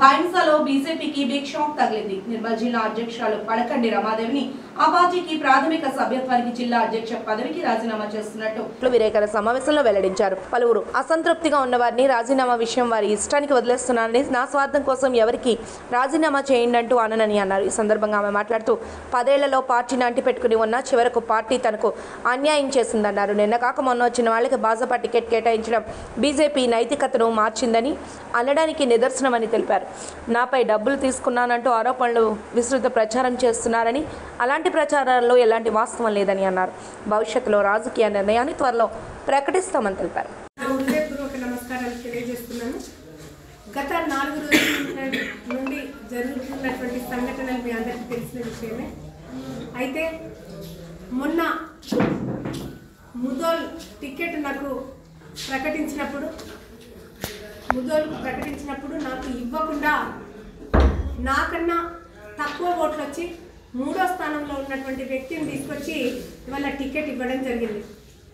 భైంసలో బీజేపీకి big shock తగిలింది నిర్మల్ జిల్లా అధ్యక్షురాలు పడకండి రమాదేవిని ఆ పార్టీకి ప్రాథమిక సభ్యత్వానికి జిల్లా అధ్యక్ష పదవికి రాజీనామా చేస్తున్నట్టు విలేకరుల సమావేశంలో వెల్లడించారు పలువురు అసంతృప్తిగా ఉన్న వారిని రాజీనామా విషయం వారి ఇష్టానికి వదిలేస్తున్నారని నా స్వార్థం కోసం ఎవరికి రాజీనామా చేయండి అంటూ అననని అన్నారు ఈ సందర్భంగా ఆమె మాట్లాడుతూ పదేళ్లలో పార్టీని అంటి పెట్టుకుని ఉన్న చివరకు పార్టీ తనకు అన్యాయం చేసిందన్నారు నిన్న కాక మొన్న వచ్చిన వాళ్ళకి భాజపా టికెట్ కేటాయించడం బీజేపీ నైతికతను మార్చిందని అనడానికి నిదర్శనమని తెలిపారు నాపై డబ్బులు తీసుకున్నానంటూ ఆరోపణలు విస్తృత ప్రచారం చేస్తున్నారని అలాంటి ప్రచారాల్లో ఎలాంటి వాస్తవం లేదని అన్నారు భవిష్యత్తులో రాజకీయ నిర్ణయాన్ని త్వరలో ప్రకటిస్తామని తెలిపారు నా హృదయపూర్వక నమస్కారాలు తెలియజేస్తున్నాను గత నాలుగు రోజుల నుండి జరుగుతున్నటువంటి సంఘటనలు మీ అందరికీ తెలిసిన విషయమే అయితే మొన్న ముదోల్ టికెట్ నాకు ప్రకటించినప్పుడు ముదోల్ ప్రకటించినప్పుడు నాకు ఇవ్వకుండా నాకన్నా తక్కువ ఓట్లు వచ్చి మూడో స్థానంలో ఉన్నటువంటి వ్యక్తిని తీసుకొచ్చి ఇవాళ టికెట్ ఇవ్వడం జరిగింది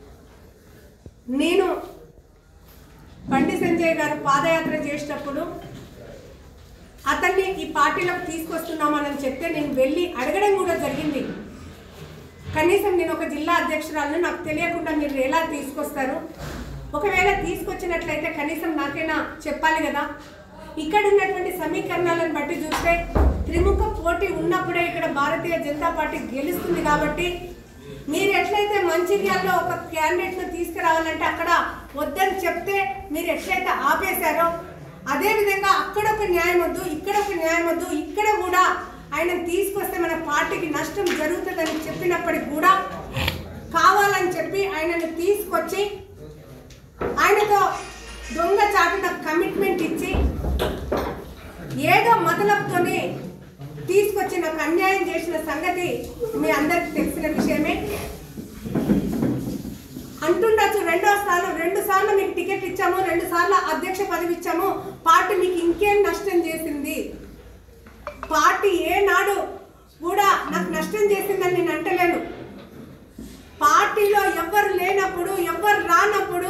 నేను బండి సంజయ్ గారు పాదయాత్ర చేసేటప్పుడు అతన్ని ఈ పార్టీలోకి తీసుకొస్తున్నామని చెప్తే నేను వెళ్ళి అడగడం కూడా జరిగింది కనీసం నేను ఒక జిల్లా అధ్యక్షురాలను నాకు తెలియకుండా మీరు ఎలా తీసుకొస్తారు ఒకవేళ తీసుకొచ్చినట్లయితే కనీసం నాకైనా చెప్పాలి కదా ఇక్కడ ఉన్నటువంటి సమీకరణాలను బట్టి చూస్తే త్రిముఖ పోటీ ఉన్నప్పుడే ఇక్కడ భారతీయ జనతా పార్టీ గెలుస్తుంది కాబట్టి మీరు ఎట్లయితే మంచిర్యాలలో ఒక క్యాండిడేట్ను తీసుకురావాలంటే అక్కడ వద్దని చెప్తే మీరు ఎట్లయితే ఆపేశారో అదేవిధంగా అక్కడ ఒక న్యాయం వద్దు ఇక్కడ ఒక న్యాయం వద్దు ఇక్కడ కూడా ఆయన తీసుకొస్తే మన పార్టీకి నష్టం జరుగుతుందని చెప్పినప్పటికి కూడా కావాలని చెప్పి ఆయనను తీసుకొచ్చి ఆయనతో దొంగ చాటున కమిట్మెంట్ ఇచ్చి ఏదో మతలబుతోనే తీసుకొచ్చి నాకు అన్యాయం చేసిన సంగతి మీ అందరికి తెలిసిన విషయమే అంటుండొచ్చు రెండో స్థానం రెండు సార్లు మీకు టికెట్ ఇచ్చాము రెండు సార్లు అధ్యక్ష పదవి ఇచ్చాము పార్టీ మీకు ఇంకేం నష్టం చేసింది పార్టీ ఏనాడు కూడా నాకు నష్టం చేసిందని నేను అంటలేను పార్టీలో ఎవ్వరు లేనప్పుడు ఎవ్వరు రానప్పుడు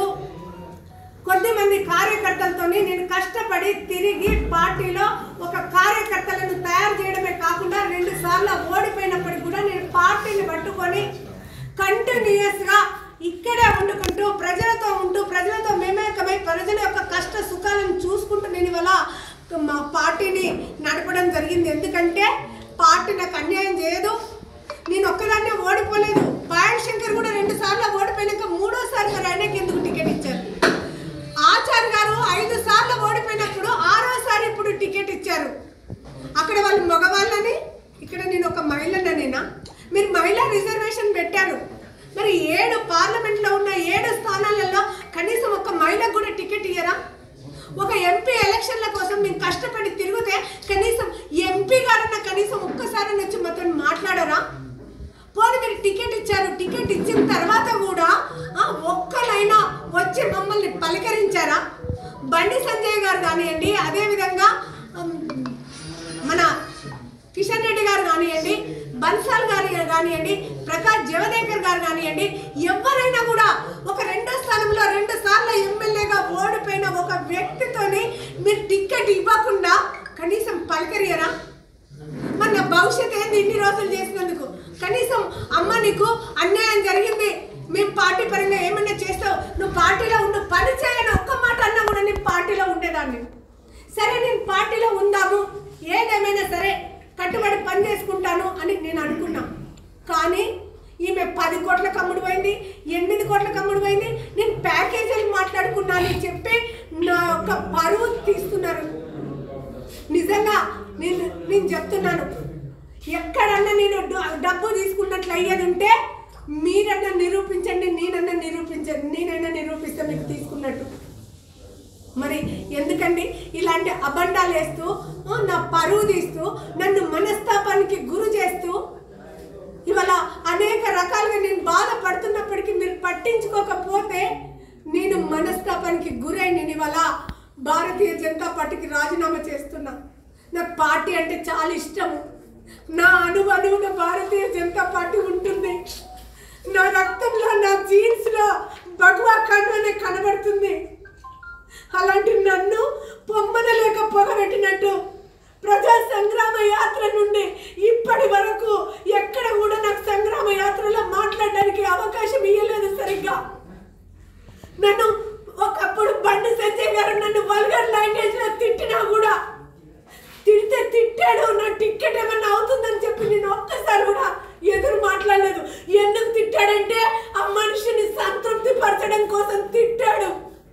కొద్దిమంది కార్యకర్తలతోని నేను కష్టపడి తిరిగి పార్టీలో ఒక కార్యకర్తలను తయారు చేయడమే కాకుండా రెండు సార్లు ఓడిపోయినప్పటికి కూడా నేను పార్టీని పట్టుకొని కంటిన్యూస్గా ఇక్కడే వండుకుంటూ ప్రజలతో ఉంటూ ప్రజలతో మేమేకమై ప్రజల యొక్క కష్ట సుఖాలను చూసుకుంటూ నేను ఇవాళ మా పార్టీని నడపడం జరిగింది ఎందుకంటే పార్టీ నాకు అన్యాయం చేయదు నేను ఒక్కదాన్నే ఓడిపోలేదు పాయల్ శంకర్ కూడా రెండు సార్లు ఓడిపోయినాక మూడోసారి మరి ఆయనకి ఎందుకు టికెట్ ఇచ్చారు ఆచార్ గారు ఐదు సార్లు ఓడిపోయినప్పుడు ఆరోసారి ఇప్పుడు టికెట్ ఇచ్చారు అక్కడ వాళ్ళు మగవాళ్ళని ఇక్కడ నేను ఒక మహిళననేనా మీరు మహిళా రిజర్వేషన్ పెట్టారు మరి ఏడు పార్లమెంట్లో ఉన్న ఏడు స్థానాలలో కనీసం ఒక మహిళకు కూడా టికెట్ ఇయ్యరా ఒక ఎంపీ ఎలక్షన్ల కోసం మేము కష్టపడి తిరిగితే కనీసం ఎంపీ గారన్న కనీసం ఒక్కసారి వచ్చి మాతో మాట్లాడరా పోనీ మీరు టికెట్ ఇచ్చారు టికెట్ ఇచ్చిన తర్వాత కూడా ఆ, ఒక్కరైనా వచ్చి మమ్మల్ని పలకరించారా బండి సంజయ్ గారు కానివ్వండి అదేవిధంగా ఉమ్, మన కిషన్ రెడ్డి గారు కానివ్వండి బన్సాల్ గారు కానివ్వండి ప్రకాష్ జవదేకర్ గారు కానివ్వండి ఎవరైనా కూడా ఒక రెండో స్థానంలో రెండు సార్లు ఎమ్మెల్యేగా ఓడిపోయిన ఒక వ్యక్తితోని మీరు టికెట్ ఇవ్వకుండా కనీసం పలకరియరా మన భవిష్యత్ ఏంది ఇన్ని రోజులు చేసినందుకు కనీసం అమ్మ నీకు అన్యాయం జరిగింది మేము పార్టీ పరంగా ఏమన్నా చేస్తావు నువ్వు పార్టీలో ఉండు పని చేయని ఒక్క మాట అన్నా కూడా నేను పార్టీలో ఉండేదాన్ని సరే నేను పార్టీలో ఉందాము ఏదేమైనా సరే కట్టుబడి పని చేసుకుంటాను అని నేను అనుకున్నా కానీ ఈమె పది కోట్ల కమ్ముడు పోయింది ఎనిమిది కోట్ల కమ్ముడు పోయింది నేను ప్యాకేజీలు మాట్లాడుకున్నాను అని చెప్పి నా యొక్క పరువు తీస్తున్నారు నిజంగా నేను నేను చెప్తున్నాను ఎక్కడన్నా నేను డ- డబ్బు తీసుకున్నట్లు అయ్యేది ఉంటే మీరన్నా నిరూపించండి నేనన్నా నిరూపించండి నేనైనా నిరూపిస్తే మీకు తీసుకున్నట్టు మరి ఎందుకండి ఇలాంటి అబండాలు వేస్తూ ఆ, నా పరువు తీస్తూ నన్ను మనస్తాపానికి గురి చేస్తూ ఇవాళ అనేక రకాలుగా నేను బాధపడుతున్నప్పటికీ మీరు పట్టించుకోకపోతే నేను మనస్తాపానికి గురై నేను ఇవాళ భారతీయ జనతా పార్టీకి రాజీనామా చేస్తున్నా నాకు పార్టీ అంటే చాలా ఇష్టం నా అణువు అణువున భారతీయ జనతా పార్టీ ఉంటుంది నా రక్తంలో నా జీన్స్లో భగవా కన్ను అనే కనబడుతుంది అలాంటి నన్ను పొమ్మనలేక పొగబెట్టినట్టు ప్రజా సంగ్రామ యాత్ర నుండి ఇప్పటి వరకు ఎక్కడ కూడా నాకు సంగ్రామ యాత్రలో మాట్లాడడానికి అవకాశం ఇవ్వలేదు సరిగ్గా నన్ను ఒకప్పుడు బండి సంజయ్ గారు నన్ను వల్గర్ లాంగ్వేజ్ లో తిట్టినా కూడా తిడితే తిట్టాడు నా టికెట్ ఏమన్నా అవుతుందని చెప్పి నేను ఒక్కసారి కూడా ఎదురు మాట్లాడలేదు ఎందుకు తిట్టాడంటే ఆ మనిషిని సంతృప్తి పరచడం కోసం తిట్టాడు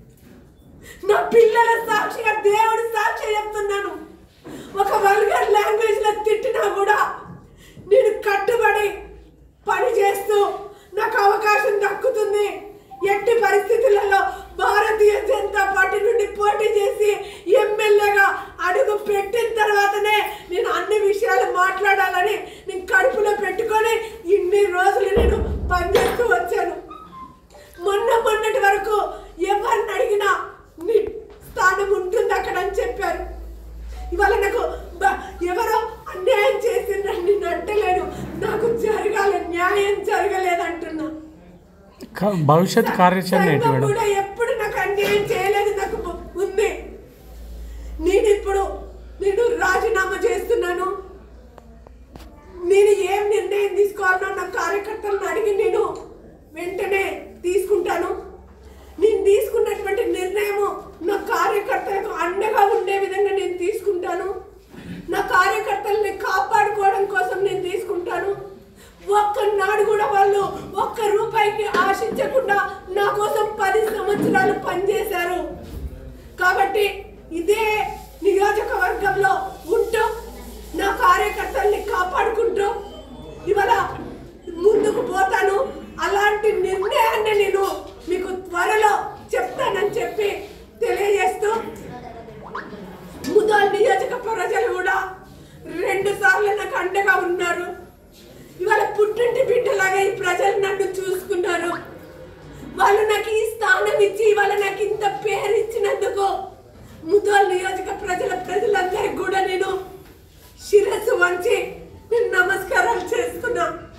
నా పిల్లల సాక్షిగా దేవుడు సాక్షి చెప్తున్నాను ఒక వల్గర్ లాంగ్వేజ్ లో తిట్టినా కూడా నేను కట్టుబడి పని చేస్తూ నాకు అవకాశం దక్కుతుంది ఎట్టి పరిస్థితులలో భారతీయ జనతా పార్టీ నుండి పోటీ చేసి ఎమ్మెల్యేగా అడుగు పెట్టిన తర్వాతనే నేను అన్ని విషయాలు మాట్లాడాలని నేను కడుపులో పెట్టుకొని ఇన్ని రోజులు నేను పనిచేస్తూ వచ్చాను మొన్న మొన్నటి వరకు ఎవరిని అడిగినా నీ స్థానం ఉంటుంది అక్కడ అని చెప్పారు ఇవాళ నాకు బ- ఎవరో అన్యాయం చేసిండ్రని నేను అంటలేను నాకు జరగాలి న్యాయం జరగలేదు అంటున్నా క- భవిష్యత్ కార్యాచరణ ఏంటి సంఘం మేడం కూడా ఎప్పుడు నాకు అన్యాయం చేయలేదు నాకు ము- ఉంది నేను ఇప్పుడు నేను రాజీనామా చేస్తున్నాను నేను ఏం నిర్ణయం తీసుకోవాలో నా కార్యకర్తలను అడిగి నేను వెంటనే తీసుకుంటాను నేను తీసుకున్నటువంటి నిర్ణయము నా కార్యకర్తలకు అండగా ఉండే విధంగా నేను తీసుకుంటాను నా కార్యకర్తల్ని కాపాడుకోవడం కోసం నేను తీసుకుంటాను ఒక్కనాడు కూడా వాళ్ళు ఒక్క రూపాయికి ఆశించకుండా నా కోసం పది సంవత్సరాలు పనిచేశారు కాబట్టి ఇదే నియోజకవర్గంలో ఉంటూ నా కార్యకర్తల్ని కాపాడుకుంటూ ఇవాళ ముందుకు పోతాను అలాంటి నిర్ణయాన్ని నేను మీకు త్వరలో చెప్తానని చెప్పి తెలియజేస్తూ ముదాల్ నియోజక ప్రజలు కూడా రెండు సార్లు నాకు అండగా ఉన్నారు ఇవాళ పుట్టింటి బిడ్డలాగా ఈ ప్రజలు నన్ను చూసుకున్నారు వాళ్ళు నాకు ఈ స్థానం ఇచ్చి ఇవాళ నాకు ఇంత పేరు ఇచ్చినందుకు ముదోల్ నియోజక ప్రజల